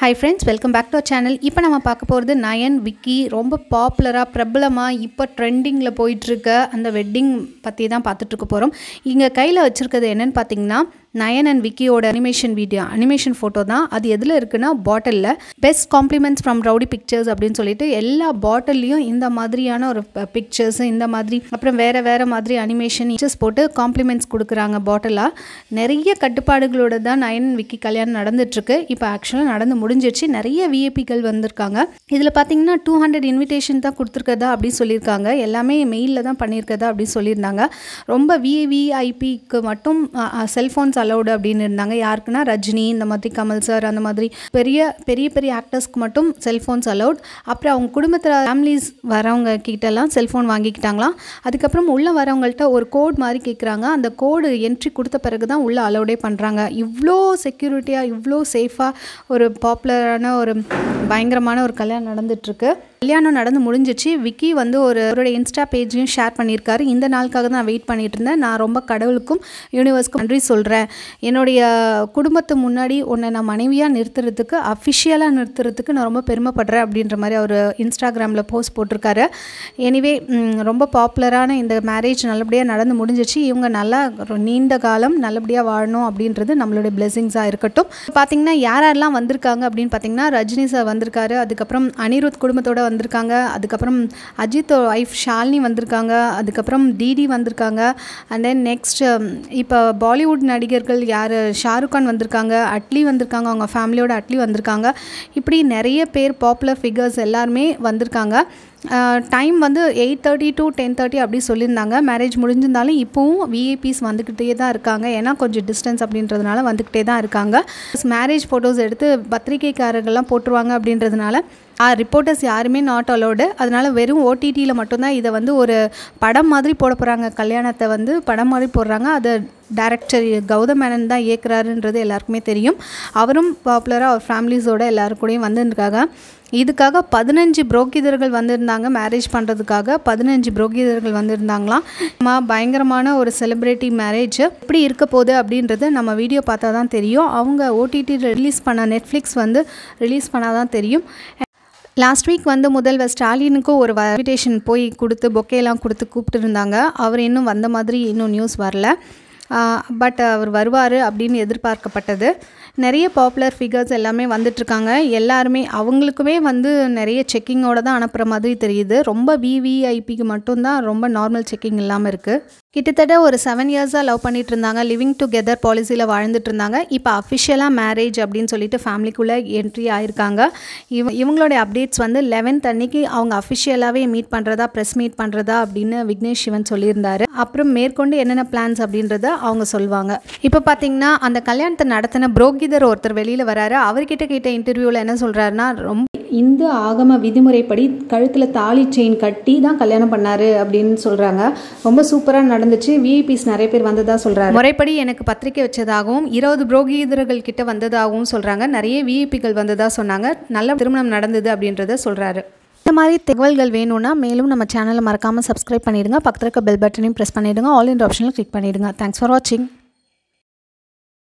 hi friends welcome back to channel இப்போ நம்ம பார்க்க போகிறது நயன் விக்கி ரொம்ப பாப்புலராக பிரபலமாக இப்போ ட்ரெண்டிங்கில் போயிட்டுருக்க அந்த வெட்டிங் பற்றி தான் பார்த்துட்ருக்க போகிறோம் இங்கே கையில் வச்சுருக்கிறது என்னென்னு பார்த்தீங்கன்னா நயன் அண்ட் விக்கியோட அனிமேஷன் வீடியோ அனிமேஷன் ஃபோட்டோ தான் அது எதில் இருக்குன்னா பாட்டிலில் best compliments from Rowdy Pictures அப்படின்னு சொல்லிட்டு எல்லா பாட்டில்லையும் இந்த மாதிரியான ஒரு பிக்சர்ஸ் இந்த மாதிரி அப்புறம் வேறு வேறு மாதிரி அனிமேஷன் பிக்சர்ஸ் போட்டு காம்ப்ளிமெண்ட்ஸ் கொடுக்குறாங்க பாட்டிலாக நிறைய கட்டுப்பாடுகளோட தான் நயன் விக்கி கல்யாணம் நடந்துட்டுருக்கு இப்போ ஆக்சுவலாக நடந்து முடிஞ்சிருச்சு நிறைய விஏபிகள் வந்திருக்காங்க இதில் பார்த்தீங்கன்னா டூ ஹண்ட்ரட் இன்விடேஷன் தான் கொடுத்துருக்கதா அப்படின்னு சொல்லியிருக்காங்க எல்லாமே மெயிலில் தான் பண்ணியிருக்கதா அப்படின்னு சொல்லியிருந்தாங்க ரொம்ப விவிஐபிக்கு மட்டும் செல்ஃபோன்ஸ் அலௌடு அப்படின்னு இருந்தாங்க யாருக்குன்னா ரஜினி இந்த மாதிரி கமல் சார் அந்த மாதிரி பெரிய பெரிய பெரிய ஆக்டர்ஸ்க்கு மட்டும் செல்ஃபோன்ஸ் அலௌட் அப்புறம் அவங்க குடும்பத்தில் ஃபேமிலிஸ் வரவங்க கிட்டலாம் செல்ஃபோன் வாங்கிக்கிட்டாங்களாம் அதுக்கப்புறம் உள்ளே வரவங்கள்ட்ட ஒரு கோட் மாதிரி கேட்குறாங்க அந்த கோடு என்ட்ரி கொடுத்த பிறகு தான் உள்ளே அலௌடே பண்ணுறாங்க இவ்வளோ செக்யூரிட்டியாக இவ்வளோ சேஃபாக ஒரு பாப்புலரான ஒரு பயங்கரமான ஒரு கல்யாணம் நடந்துட்டுருக்கு கல்யாணம் நடந்து முடிஞ்சிச்சு விக்கி வந்து ஒரு அவரோட இன்ஸ்டா பேஜையும் ஷேர் பண்ணியிருக்காரு இந்த நாளுக்காக தான் நான் வெயிட் பண்ணிட்டு இருந்தேன் நான் ரொம்ப கடவுளுக்கும் யூனிவர்ஸ்க்கும் நன்றி சொல்கிறேன் என்னுடைய குடும்பத்து முன்னாடி உன்னை நான் மனைவியாக நிறுத்துறதுக்கு அஃபிஷியலாக நிறுத்துறதுக்கு நான் ரொம்ப பெருமைப்படுறேன் அப்படின்ற மாதிரி அவர் இன்ஸ்டாகிராமில் போஸ்ட் போட்டிருக்காரு எனிவே ரொம்ப பாப்புலரான இந்த மேரேஜ் நல்லபடியாக நடந்து முடிஞ்சிச்சு இவங்க நல்லா நீண்ட காலம் நல்லபடியாக வாழணும் அப்படின்றது நம்மளுடைய பிளெஸிங்ஸாக இருக்கட்டும் பார்த்தீங்கன்னா யார் யாரெல்லாம் வந்திருக்காங்க அப்படின்னு பார்த்தீங்கன்னா ரஜினி சார் வந்திருக்காரு அதுக்கப்புறம் அனிருத் குடும்பத்தோட வந்திருக்காங்க அதுக்கப்புறம் அஜித் ஒய்ஃப் ஷாலினி வந்திருக்காங்க அதுக்கப்புறம் டிடி வந்திருக்காங்க அண்ட் தென் நெக்ஸ்ட் இப்போ பாலிவுட் நடிகர்கள் யார் ஷாருக் கான் வந்திருக்காங்க அட்லி வந்திருக்காங்க அவங்க ஃபேமிலியோட அட்லி வந்திருக்காங்க இப்படி நிறைய பேர் பாப்புலர் ஃபிகர்ஸ் எல்லாருமே வந்திருக்காங்க டைம் வந்து eight thirty to ten thirty அப்படி சொல்லியிருந்தாங்க மேரேஜ் முடிஞ்சிருந்தாலும் இப்போவும் விஐபிஸ் வந்துக்கிட்டே தான் இருக்காங்க ஏன்னா கொஞ்சம் டிஸ்டன்ஸ் அப்படின்றதுனால வந்துக்கிட்டே தான் இருக்காங்க மேரேஜ் ஃபோட்டோஸ் எடுத்து பத்திரிகைக்காரர்கள்லாம் போட்டுருவாங்க அப்படின்றதுனால ரிப்போர்ட்டர்ஸ் யாருமே நாட் அலோடு அதனால் வெறும் ஓடிடியில் மட்டும்தான் இதை வந்து ஒரு படம் மாதிரி போட போகிறாங்க கல்யாணத்தை வந்து படம் மாதிரி போடுறாங்க அதை டேரக்டர் கௌதம் மேனன் தான் இயக்குறாருன்றது எல்லாருக்குமே தெரியும் அவரும் பாப்புலராக அவர் ஃபேமிலிஸோட எல்லாருக்கூடையும் வந்துருக்காங்க இதுக்காக பதினஞ்சு புரோகிதர்கள் வந்திருந்தாங்க மேரேஜ் பண்ணுறதுக்காக பதினஞ்சு புரோகிதர்கள் வந்திருந்தாங்களாம் நம்ம பயங்கரமான ஒரு செலிப்ரிட்டி மேரேஜ் எப்படி இருக்க போகுது அப்படின்றது நம்ம வீடியோ பார்த்தா தான் தெரியும் அவங்க ஓடிடி ரிலீஸ் பண்ண நெட்ஃப்ளிக்ஸ் வந்து ரிலீஸ் பண்ணால் தான் தெரியும் லாஸ்ட் வீக் வந்து முதல்வர் ஸ்டாலினுக்கும் ஒரு இன்விடேஷன் போய் கொடுத்து பொக்கேலாம் கொடுத்து கூப்பிட்டு இருந்தாங்க அவர் இன்னும் வந்த மாதிரி இன்னும் நியூஸ் வரல பட் அவர் வருவார் அப்படின்னு எதிர்பார்க்கப்பட்டது நிறைய பாப்புலர் ஃபிகர்ஸ் எல்லாமே வந்துட்டுருக்காங்க எல்லாருமே அவங்களுக்குமே வந்து நிறைய செக்கிங்கோடு தான் அனுப்புகிற மாதிரி தெரியுது ரொம்ப விவிஐபிக்கு மட்டும்தான் ரொம்ப நார்மல் செக்கிங் இல்லாமல் இருக்குது கிட்டத்தட்ட ஒரு செவன் இயர்ஸாக லவ் பண்ணிட்டு இருந்தாங்க லிவிங் டுகெதர் பாலிசியில் வாழ்ந்துட்டு இருந்தாங்க இப்போ அஃபிஷியலாக மேரேஜ் அப்படின்னு சொல்லிட்டு ஃபேமிலிக்குள்ளே என்ட்ரி ஆயிருக்காங்க இவ இவங்களுடைய அப்டேட்ஸ் வந்து லெவன்த் அன்னைக்கு அவங்க அஃபிஷியலாகவே மீட் பண்ணுறதா ப்ரெஸ் மீட் பண்ணுறதா அப்படின்னு விக்னேஷ் சிவன் சொல்லியிருந்தாரு அப்புறம் மேற்கொண்டு என்னென்ன பிளான்ஸ் அப்படின்றத அவங்க சொல்லுவாங்க இப்போ பார்த்தீங்கன்னா அந்த கல்யாணத்தை நடத்தின புரோகிதர் ஒருத்தர் வெளியில் வராரு அவர்கிட்ட கேட்ட இன்டர்வியூவில் என்ன சொல்கிறாருன்னா ரொம்ப இந்து ஆகம விதிமுறைப்படி கழுத்தில் தாலி செயின் கட்டி தான் கல்யாணம் பண்ணாரு அப்படின்னு சொல்கிறாங்க ரொம்ப சூப்பராக நடந்துச்சு விஐபிஸ் நிறைய பேர் வந்ததாக சொல்கிறாங்க முறைப்படி எனக்கு பத்திரிக்கை வச்சதாகவும் இருபது புரோகிதர்கள் கிட்ட வந்ததாகவும் சொல்கிறாங்க நிறைய விஐபிகள் வந்ததாக சொன்னாங்க நல்ல திருமணம் நடந்தது அப்படின்றத சொல்கிறாரு இந்த மாதிரி தகவல்கள் வேணும்னா மேலும் நம்ம சேனலை மறக்காமல் சப்ஸ்கிரைப் பண்ணிவிடுங்க பக்கத்தில் இருக்க பெல் பட்டனையும் ப்ரெஸ் பண்ணிவிடுங்க ஆல் இன் ஆப்ஷனில் கிளிக் பண்ணிவிடுங்க தேங்க்ஸ் ஃபார் வாட்சிங்